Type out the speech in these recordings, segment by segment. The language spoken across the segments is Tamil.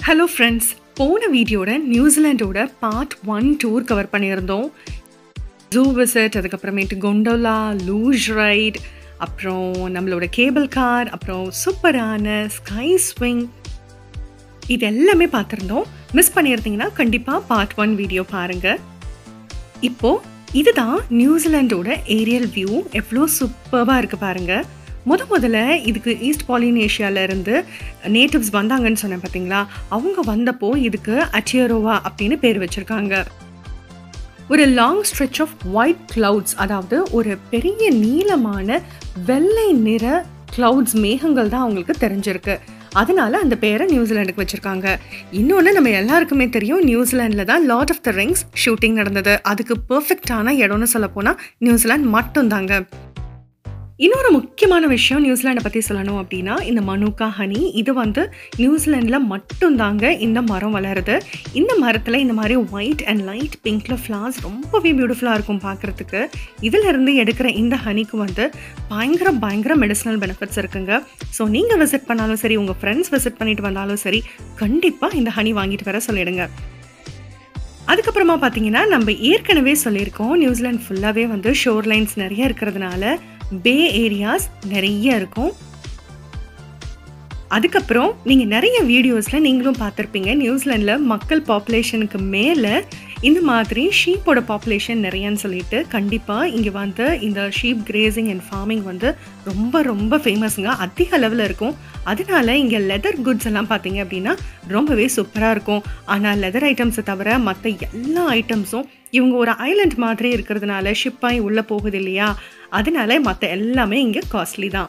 ஹலோ ஃப்ரெண்ட்ஸ் போன வீடியோட நியூசிலாண்டோட பார்ட் ஒன் டூர் கவர் பண்ணியிருந்தோம் ஜூ விசிட் அதுக்கப்புறமேட்டு கொண்டோலா லூஷ் ரைட் அப்புறம் நம்மளோட கேபிள் கார் அப்புறம் சூப்பரான ஸ்கை ஸ்விங் இது எல்லாமே பார்த்துருந்தோம் மிஸ் பண்ணியிருந்தீங்கன்னா கண்டிப்பாக பார்ட் ஒன் வீடியோ பாருங்கள் இப்போ இதுதான் நியூசிலாண்டோட ஏரியல் வியூ எவ்வளோ சூப்பராக இருக்குது பாருங்கள் முத முதல்ல இதுக்கு ஈஸ்ட் பாலினேஷியால இருந்து நேட்டிவ்ஸ் வந்தாங்கன்னு சொன்னேன் பார்த்தீங்களா அவங்க வந்தப்போ இதுக்கு அச்சியரோவா அப்படின்னு பேர் வச்சிருக்காங்க ஒரு long stretch of white clouds அதாவது ஒரு பெரிய நீளமான வெள்ளை நிற கிளவுட்ஸ் மேகங்கள் தான் அவங்களுக்கு தெரிஞ்சிருக்கு அதனால அந்த பேரை நியூசிலாண்டுக்கு வச்சிருக்காங்க இன்னொன்று நம்ம எல்லாருக்குமே தெரியும் நியூசிலாண்டில் தான் lord of the rings shooting நடந்தது அதுக்கு பெர்ஃபெக்டான இடம்னு சொல்ல போனால் நியூசிலாந்து மட்டும்தாங்க இன்னொரு முக்கியமான விஷயம் நியூசிலாண்டை பற்றி சொல்லணும் அப்படின்னா இந்த மனுக்கா ஹனி இது வந்து நியூசிலாண்டில் மட்டும்தாங்க இந்த மரம் வளருது இந்த மரத்தில் இந்த மாதிரி ஒயிட் அண்ட் லைட் பிங்க்ல ஃப்ளார்ஸ் ரொம்பவே பியூட்டிஃபுல்லாக இருக்கும் பார்க்குறதுக்கு இதிலிருந்து எடுக்கிற இந்த ஹனிக்கு வந்து பயங்கர பயங்கர மெடிசனல் பெனிஃபிட்ஸ் இருக்குங்க ஸோ நீங்கள் விசிட் பண்ணாலும் சரி உங்கள் ஃப்ரெண்ட்ஸ் விசிட் பண்ணிட்டு வந்தாலும் சரி கண்டிப்பாக இந்த ஹனி வாங்கிட்டு வர சொல்லிடுங்க அதுக்கப்புறமா பார்த்தீங்கன்னா நம்ம ஏற்கனவே சொல்லியிருக்கோம் நியூசிலாந்து ஃபுல்லாகவே வந்து ஷோர் லைன்ஸ் நிறைய இருக்கிறதுனால பே ஏரியாஸ் நிறைய இருக்கும் அதுக்கப்புறம் நீங்கள் நிறைய வீடியோஸில் நீங்களும் பார்த்துருப்பீங்க நியூசிலாண்டில் மக்கள் பாப்புலேஷனுக்கு மேலே இந்த மாதிரி ஷீப்போட பாப்புலேஷன் நிறையன்னு சொல்லிட்டு கண்டிப்பாக இங்கே வந்து இந்த ஷீப் கிரேசிங் அண்ட் ஃபார்மிங் வந்து ரொம்ப ரொம்ப ஃபேமஸுங்க அதிக அளவில் இருக்கும் அதனால இங்கே லெதர் குட்ஸ் எல்லாம் பார்த்தீங்க அப்படின்னா ரொம்பவே சூப்பராக இருக்கும் ஆனால் லெதர் ஐட்டம்ஸை தவிர மற்ற எல்லா ஐட்டம்ஸும் இவங்க ஒரு ஐலண்ட் மாதிரி இருக்கிறதுனால ஷிப்பாகி உள்ளே போகுது இல்லையா அதனால மற்ற எல்லாமே இங்கே காஸ்ட்லி தான்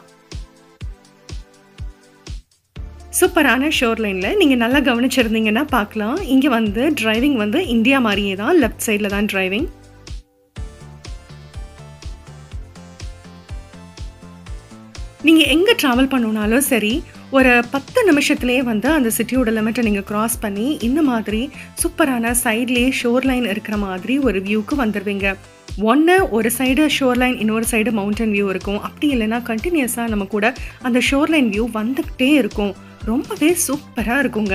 சூப்பரான ஷோர் லைனில் நீங்கள் நல்லா கவனிச்சிருந்தீங்கன்னா பார்க்கலாம் இங்கே வந்து டிரைவிங் வந்து இந்தியா மாதிரியே தான் லெஃப்ட் சைடில் தான் டிரைவிங் நீங்கள் எங்கே ட்ராவல் பண்ணணுனாலும் சரி ஒரு பத்து நிமிஷத்துலேயே வந்து அந்த சிட்டியோட லிமிட்டை நீங்கள் க்ராஸ் பண்ணி இந்த மாதிரி சூப்பரான சைட்லேயே ஷோர் லைன் இருக்கிற மாதிரி ஒரு வியூக்கு வந்துடுவீங்க ஒன்று ஒரு சைடு ஷோர் லைன் இன்னொரு சைடு மவுண்டன் வியூ இருக்கும் அப்படி இல்லைன்னா கண்டினியூஸாக நம்ம கூட அந்த ஷோர் லைன் வியூ வந்துக்கிட்டே இருக்கும் ரொம்பவே சூப்பராக இருக்குங்க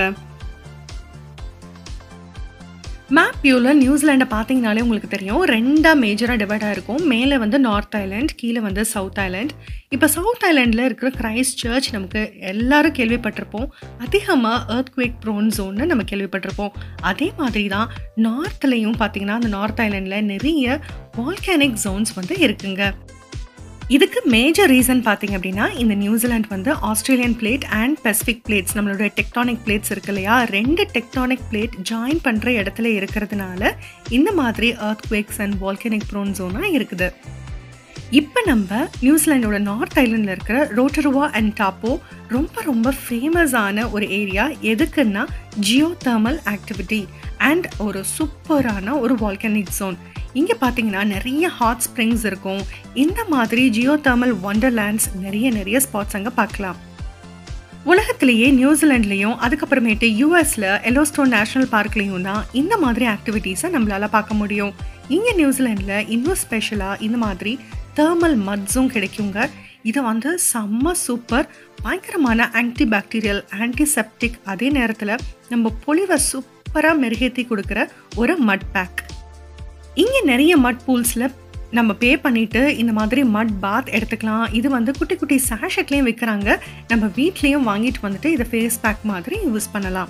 மேப் வியூவில் நியூசிலாண்டை பார்த்தீங்கனாலே உங்களுக்கு தெரியும் ரெண்டாக மேஜராக டிவைடாக இருக்கும் மேலே வந்து நார்த் ஐலாண்ட் கீழே வந்து சவுத் ஐலாண்ட் இப்போ சவுத் ஐலாண்டில் இருக்கிற கிரைஸ்ட் சர்ச் நமக்கு எல்லாரும் கேள்விப்பட்டிருப்போம் அதிகமாக எர்த் குவேக் ப்ரோன் ஜோன்னு நம்ம கேள்விப்பட்டிருப்போம் அதே மாதிரி தான் நார்த்லேயும் பார்த்தீங்கன்னா அந்த நார்த் ஐலாண்டில் நிறைய வால்கானிக் ஜோன்ஸ் வந்து இருக்குங்க இதுக்கு மேஜர் ரீசன் பார்த்தீங்க அப்படின்னா இந்த நியூசிலாந்து வந்து Australian plate and Pacific plates நம்மளோட டெக்டானிக் பிளேட்ஸ் இருக்கு இல்லையா ரெண்டு டெக்டானிக் பிளேட் ஜாயின் பண்ணுற இடத்துல இருக்கிறதுனால இந்த மாதிரி earthquakes and volcanic prone ஜோனாக இருக்குது இப்போ நம்ம நியூசிலாண்டோட நார்த் ஐலண்டில் இருக்கிற ரோட்டருவா அண்ட் டாப்போ ரொம்ப ரொம்ப ஃபேமஸான ஒரு ஏரியா எதுக்குன்னா ஜியோ தெர்மல் ஆக்டிவிட்டி அண்ட் ஒரு சூப்பரான ஒரு வால்கனிக் ஜோன் இங்கே பார்த்தீங்கன்னா நிறைய ஹாட் ஸ்ப்ரிங்ஸ் இருக்கும் இந்த மாதிரி ஜியோ தெர்மல் ஒண்டர்லேண்ட்ஸ் நிறைய நிறைய ஸ்பாட்ஸ் அங்கே பார்க்கலாம் உலகத்திலேயே நியூசிலாண்ட்லேயும் அதுக்கப்புறமேட்டு யூஎஸில் எல்லோஸ்டோன் நேஷனல் பார்க்லேயும் தான் இந்த மாதிரி ஆக்டிவிட்டீஸை நம்மளால் பார்க்க முடியும் இங்கே நியூசிலாண்டில் இன்னும் ஸ்பெஷலாக இந்த மாதிரி தேர்மல் மட்ஸும் கிடைக்குங்க இது வந்து செம்ம சூப்பர் பயங்கரமான ஆன்டி பாக்டீரியல் ஆன்டிசெப்டிக் அதே நேரத்தில் நம்ம பொலிவை சூப்பராக மெருகேற்றி கொடுக்குற ஒரு மட் பேக் இங்கே நிறைய மட் பூல்ஸில் நம்ம பே பண்ணிவிட்டு இந்த மாதிரி மட் பாத் எடுத்துக்கலாம் இது வந்து குட்டி குட்டி சாஷட்லேயும் விற்கிறாங்க நம்ம வீட்லேயும் வாங்கிட்டு வந்துட்டு இதை ஃபேஸ் பேக் மாதிரி யூஸ் பண்ணலாம்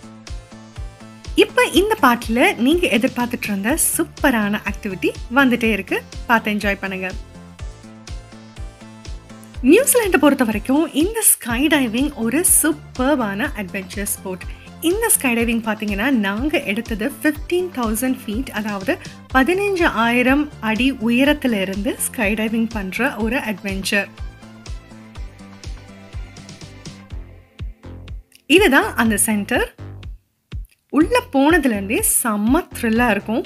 இப்போ இந்த பாட்டில் நீங்கள் எதிர்பார்த்துட்டு இருந்த சூப்பரான ஆக்டிவிட்டி வந்துட்டே இருக்கு பார்த்து என்ஜாய் பண்ணுங்க நியூசிலாண்டை பொறுத்த வரைக்கும் இந்த ஸ்கை டைவிங் ஒரு சூப்பர்வான அட்வென்ச்சர் ஸ்போர்ட் இந்த ஸ்கைடைவிங் பார்த்தீங்கன்னா நாங்கள் எடுத்தது ஃபிஃப்டீன் தௌசண்ட் ஃபீட் அதாவது பதினஞ்சு ஆயிரம் அடி உயரத்தில் இருந்து ஸ்கைடைவிங் பண்ணுற ஒரு அட்வென்ச்சர் இதுதான் அந்த சென்டர் உள்ள போனதுலேருந்தே செம்ம த்ரில்லாக இருக்கும்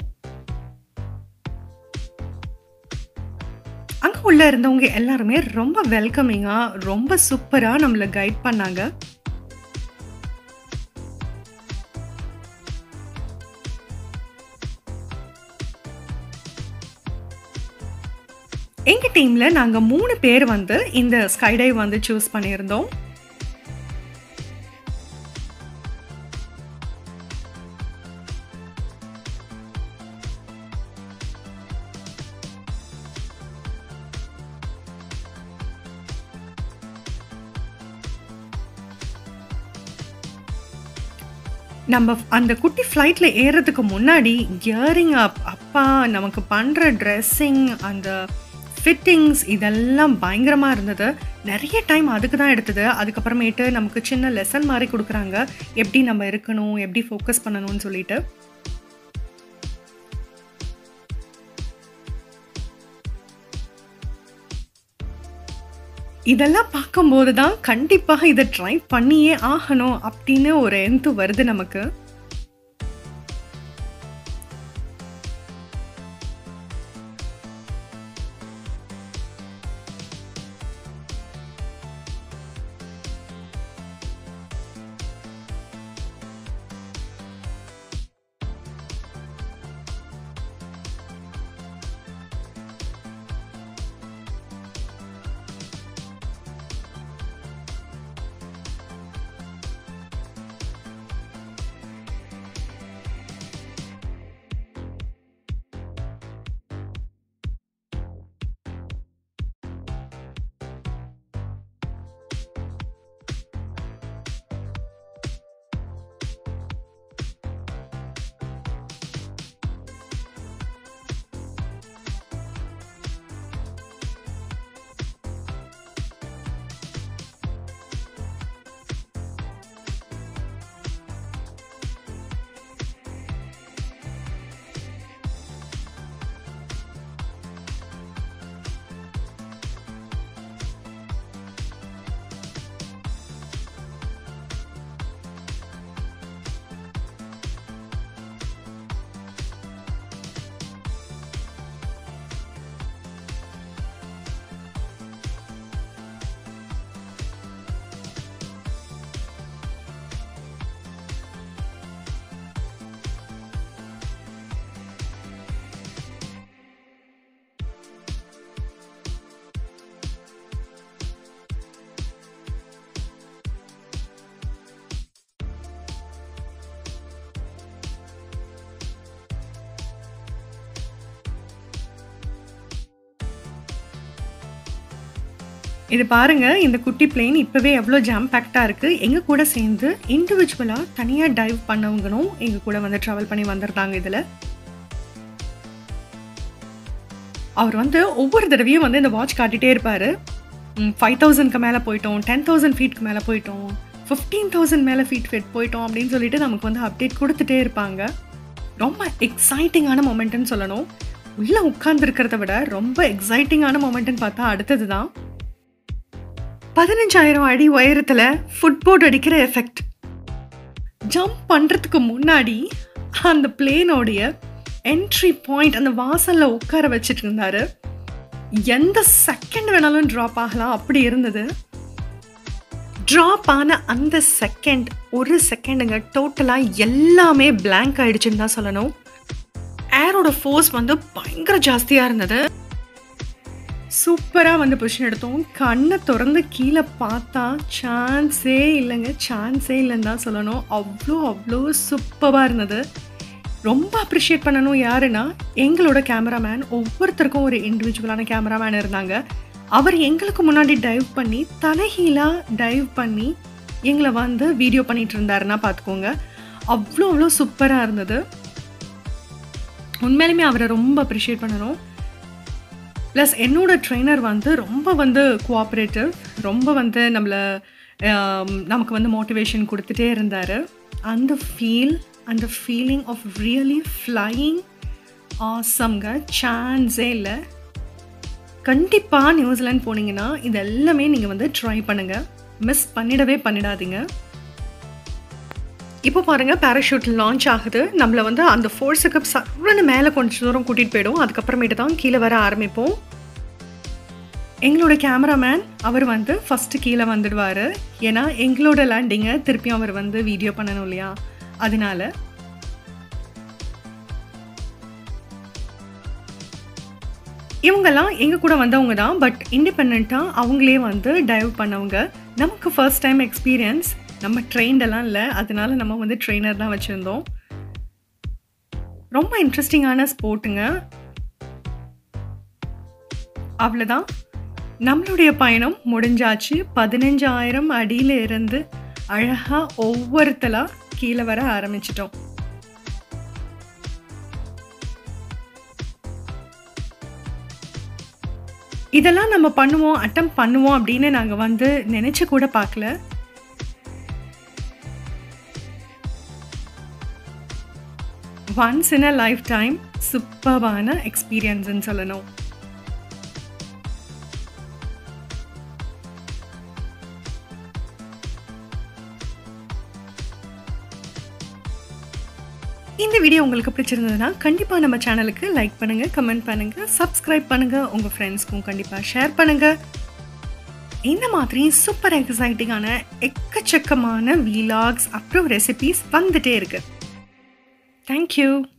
அங்கே உள்ள இருந்தவங்க எல்லாருமே ரொம்ப வெல்கமிங்காக ரொம்ப சூப்பராக நம்மளை கைட் பண்ணாங்க எங்கள் டீமில் நாங்கள் மூணு பேர் வந்து இந்த ஸ்கைடைவ் வந்து சூஸ் பண்ணியிருந்தோம் நம்ம அந்த குட்டி ஃப்ளைட்ல ஏறுறதுக்கு முன்னாடி கியரிங் அப் அப்பா நமக்கு பண்ற ட்ரெஸ்ஸிங் அந்த ஃபிட்டிங்ஸ் இதெல்லாம் பயங்கரமா இருந்தது. நெறைய டைம் அதுக்கு தான் எடுத்தது. அதுக்கப்புறமேட்டு நமக்கு சின்ன லெசன் மாரி குடுக்குறாங்க. எப்படி நம்ம இருக்கணும், எப்படி ஃபோக்கஸ் பண்ணணும்னு சொல்லிட்டு. இதெல்லாம் பார்க்கும்போது தான் கண்டிப்பா இத ட்ரை பண்ணியே ஆகணும் அப்படின்னு ஒரு எந்து வருது நமக்கு. இது பாருங்க, இந்த குட்டி பிளேன் இப்பவே எவ்ளோ ஜாம் பேக்டா இருக்கு. எங்க கூட சேர்ந்து இண்டிவிஜுவலா தனியா டைவ் பண்ணவங்களும் எங்க கூட வந்து ட்ராவல் பண்ணி வந்திருந்தாங்க இதுல. அவர் வந்து ஒவ்வொரு தடவையும் வந்து இந்த வாட்ச் காட்டிட்டே இருப்பாரு. ம் 5000க்கு மேல போயிட்டோம், 10000 ஃபீட்க்கு மேல போயிட்டோம், 15000 மேல ஃபீட் ஃபெட் போயிட்டோம் அப்படின்னு சொல்லிட்டு நமக்கு வந்து அப்டேட் குடுத்துட்டே இருப்பாங்க. ரொம்ப எக்ஸைட்டிங்கான மொமெண்ட்ன்னு சொல்லணும். உள்ள உட்கார்ந்திருக்கிறத விட ரொம்ப எக்ஸைட்டிங்கான மொமெண்ட்ன்னு பார்த்தா அடுத்தது தான். 15000 அடி உயரத்துல ஃபுட்போர்ட் அடிக்கிற எஃபெக்ட். ஜம்ப் பண்றதுக்கு முன்னாடி அந்த பிளேனோடைய என்ட்ரி பாயிண்ட் அந்த வாசல்ல உட்கார வச்சுட்டு இருந்தாரு. எந்த செகண்ட் வேணாலும் ட்ராப் ஆகலாம் அப்படி இருந்தது. ட்ராப் ஆன அந்த செகண்ட், ஒரு செகண்டுங்க டோட்டலா எல்லாமே பிளாங்க் ஆயிடுச்சுன்னு தான் சொல்லணும். ஏரோட ஃபோர்ஸ் வந்து பயங்கர ஜாஸ்தியா இருந்தது. சூப்பரா வந்து பொசிஷன் எடுத்தோம். கண்ண தொறந்து கீழ பார்த்தா சான்ஸே இல்லங்க. சான்ஸே இல்லன்னு தான் சொல்லணும். அவ்ளோ அவ்ளோ சூப்பர்பா இருந்தது. ரொம்ப அப்ரிஷியேட் பண்ணணும் யாருன்னா, எங்களோட கேமராமேன் ஒவ்வொருத்தருக்கும் ஒரு இண்டிவிஜுவலான கேமராமேன் இருந்தாங்க. அவர் எங்களுக்கு முன்னாடி டைவ் பண்ணி, தலைகீழா டைவ் பண்ணி, எங்கள வந்து வீடியோ பண்ணிட்டு இருந்தாருன்னா பார்த்துக்கோங்க. அவ்ளோ அவ்ளோ சூப்பரா இருந்தது. உண்மையாலுமே அவர ரொம்ப அப்ரிஷியேட் பண்ணணும். பிளஸ் என்னோட ட்ரெய்னர் வந்து ரொம்ப வந்து கோஆப்பரேட்டிவ். ரொம்ப வந்து நம்மள அ நமக்கு வந்து மோட்டிவேஷன் குடுத்துட்டே இருந்தாரு. அந்த ஃபீல், அந்த ஃபீலிங் ஆஃப் ரியலி ஃப்ளையிங் ஆசம்ங்க. சான்ஸே இல்ல. கண்டிப்பா நியூசிலாந்து போனீங்கன்னா, இது எல்லாமே நீங்க வந்து ட்ரை பண்ணுங்க. மிஸ் பண்ணிடவே பண்ணிடாதீங்க. இப்போ பாருங்க பாராசூட் லான்ச் ஆகுது. நம்மள வந்து அந்த ஃபோர்ஸுக்கு சர்ருன்னு மேல கொஞ்சம் தூரம் கூட்டிட்டு போயிடும். அதுக்கப்புறமேட்டு தான் கீழ வர ஆரம்பிப்போம். எங்களோட கேமராமேன் அவர் வந்து ஃபர்ஸ்ட்டு கீழ வந்துடுவாரு. ஏன்னா, எங்களோட லேண்டிங்க திருப்பியும் அவர் வந்து வீடியோ பண்ணணும் இல்லையா? அதனால. இவங்கலாம் எங்க கூட வந்தவங்க தான். பட் இண்டிபெண்டன்ட்டா அவங்களே வந்து டைவ் பண்ணவங்க. நமக்கு ஃபர்ஸ்ட் டைம் எக்ஸ்பீரியன்ஸ். நம்ம ட்ரெயின்டெல்லாம் இல்ல. அதனால நம்ம வந்து ட்ரெய்னர் தான் வச்சிருந்தோம். ரொம்ப இன்ட்ரஸ்டிங்கான ஸ்போர்ட்டுங்க. அவ்வளதான். நம்மளுடைய பயணம் முடிஞ்சாச்சு. 15000 அடியில இருந்து அழகா ஒவ்வொருத்தலா கீழே வர ஆரம்பிச்சிட்டோம் இதெல்லாம் நம்ம பண்ணுவோம் அட்டம் பண்ணுவோம் அப்படின்னு நாங்கள் வந்து நினச்சி கூட பார்க்கல once in a lifetime சூப்பர்பான எக்ஸ்பீரியன்ஸ்ன்னு சொல்லணும் இந்த வீடியோ உங்களுக்கு பிடிச்சிருந்ததுன்னா கண்டிப்பாக நம்ம சேனலுக்கு லைக் பண்ணுங்கள் கமெண்ட் பண்ணுங்கள் சப்ஸ்கிரைப் பண்ணுங்கள் உங்கள் ஃப்ரெண்ட்ஸ்க்கும் கண்டிப்பாக ஷேர் பண்ணுங்கள் இந்த மாதிரி சூப்பர் எக்ஸைட்டிங்கான எக்கச்சக்கமான வீலாக்ஸ் அப்புறம் ரெசிபீஸ் வந்துட்டே இருக்கு தேங்க்யூ